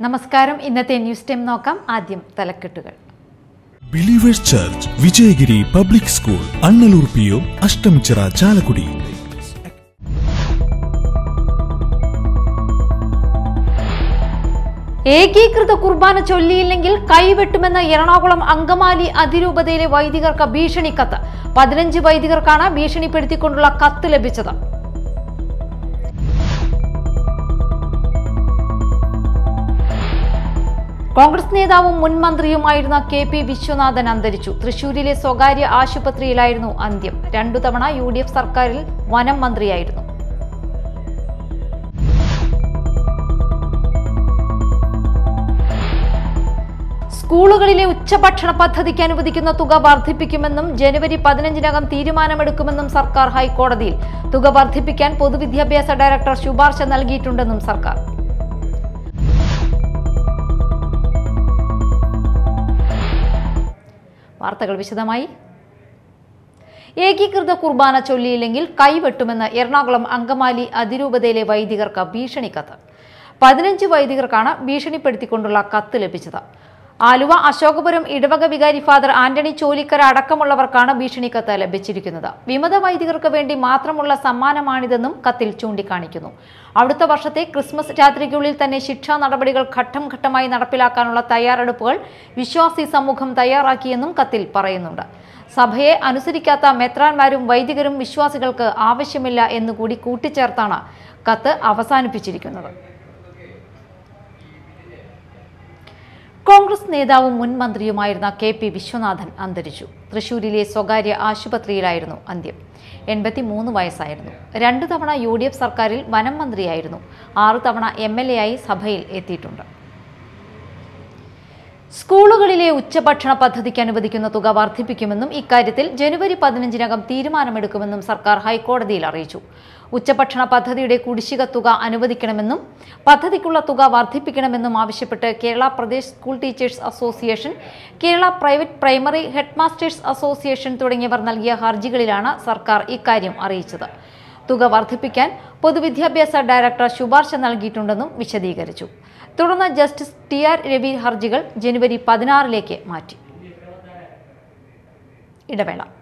നമസ്കാരം ഇന്നത്തെ news time നോക്കാം ആദ്യം തലക്കെട്ടുകൾ believers church Vijayagiri public school Annallur P O Ashtamichira Chalakudy ഏകീകൃത കുർബാന ചൊല്ലിയില്ലെങ്കിൽ കൈവെട്ടുമെന്ന എറണാകുളം അങ്കമാലി അതിരൂപതയിലെ വൈദികർക്ക് ഭീഷണി കത്ത് പതിനഞ്ച് വൈദികർക്കാണ് ഭീഷണിപ്പെടുത്തിക്കൊണ്ടുള്ള കത്ത് ലഭിച്ചത് കോൺഗ്രസ് നേതാവും മുൻ മന്ത്രിയുമായിരുന്ന കെ പി വിശ്വനാഥൻ അന്തരിച്ചു തൃശൂരിലെ സ്വകാര്യ ആശുപത്രിയിലായിരുന്നു അന്ത്യം രണ്ടു തവണ യു ഡി എഫ് സർക്കാരിൽ വനം മന്ത്രിയായിരുന്നു സ്കൂളുകളിലെ ഉച്ചഭക്ഷണ പദ്ധതിക്ക് അനുവദിക്കുന്ന തുക വർദ്ധിപ്പിക്കുമെന്നും ജനുവരി പതിനഞ്ചിനകം തീരുമാനമെടുക്കുമെന്നും സർക്കാർ ഹൈക്കോടതിയിൽ തുക വർദ്ധിപ്പിക്കാൻ പൊതുവിദ്യാഭ്യാസ ഡയറക്ടർ ശുപാർശ നൽകിയിട്ടുണ്ടെന്നും സർക്കാർ വാർത്തകൾ വിശദമായി ഏകീകൃത കുർബാന ചൊല്ലിയില്ലെങ്കിൽ കൈവെട്ടുമെന്ന് എറണാകുളം അങ്കമാലി അതിരൂപതയിലെ വൈദികർക്ക് ഭീഷണി കത്ത് പതിനഞ്ച് വൈദികർക്കാണ് ഭീഷണിപ്പെടുത്തിക്കൊണ്ടുള്ള കത്ത് ലഭിച്ചത് ആലുവ അശോകപുരം ഇടവക വികാരി ഫാദർ ആന്റണി ചോലിക്കര അടക്കമുള്ളവർക്കാണ് ഭീഷണി കത്ത് ലഭിച്ചിരിക്കുന്നത് വിമത വൈദികർക്ക് വേണ്ടി മാത്രമുള്ള സമ്മാനമാണിതെന്നും കത്തിൽ ചൂണ്ടിക്കാണിക്കുന്നു അടുത്ത വർഷത്തെ ക്രിസ്മസ് രാത്രിക്കുള്ളിൽ തന്നെ ശിക്ഷാ നടപടികൾ ഘട്ടം ഘട്ടമായി നടപ്പിലാക്കാനുള്ള തയ്യാറെടുപ്പുകൾ വിശ്വാസി സമൂഹം തയ്യാറാക്കിയെന്നും കത്തിൽ പറയുന്നുണ്ട് സഭയെ അനുസരിക്കാത്ത മെത്രാന്മാരും വൈദികരും വിശ്വാസികൾക്ക് ആവശ്യമില്ല എന്നുകൂടി കൂട്ടിച്ചേർത്താണ് കത്ത് അവസാനിപ്പിച്ചിരിക്കുന്നത് കോൺഗ്രസ് നേതാവും മുൻ മന്ത്രിയുമായിരുന്ന കെ പി വിശ്വനാഥൻ അന്തരിച്ചു തൃശൂരിലെ സ്വകാര്യ ആശുപത്രിയിലായിരുന്നു അന്ത്യം എൺപത്തിമൂന്ന് വയസ്സായിരുന്നു രണ്ടു തവണ യു ഡി എഫ് സർക്കാരിൽ വനം മന്ത്രിയായിരുന്നു ആറു തവണ എം എൽ എ ആയി സഭയിൽ എത്തിയിട്ടുണ്ട് സ്കൂളുകളിലെ ഉച്ചഭക്ഷണ പദ്ധതിക്ക് അനുവദിക്കുന്ന തുക വർദ്ധിപ്പിക്കുമെന്നും ഇക്കാര്യത്തിൽ ജനുവരി പതിനഞ്ചിനകം തീരുമാനമെടുക്കുമെന്നും സർക്കാർ ഹൈക്കോടതിയിൽ അറിയിച്ചു ഉച്ചഭക്ഷണ പദ്ധതിയുടെ കുടിശ്ശിക തുക അനുവദിക്കണമെന്നും പദ്ധതിക്കുള്ള തുക വർദ്ധിപ്പിക്കണമെന്നും ആവശ്യപ്പെട്ട് Kerala Pradesh school teachers association Kerala private primary headmasters association തുടങ്ങിയവർ നൽകിയ ഹർജികളിലാണ് സർക്കാർ ഇക്കാര്യം അറിയിച്ചത് തുക വർദ്ധിപ്പിക്കാൻ പൊതുവിദ്യാഭ്യാസ ഡയറക്ടർ ശുപാർശ നൽകിയിട്ടുണ്ടെന്നും വിശദീകരിച്ചു തുടർന്ന് ജസ്റ്റിസ് ടി ആർ രവി ഹർജികൾ ജനുവരി പതിനാറിലേക്ക് മാറ്റി ഇടവേള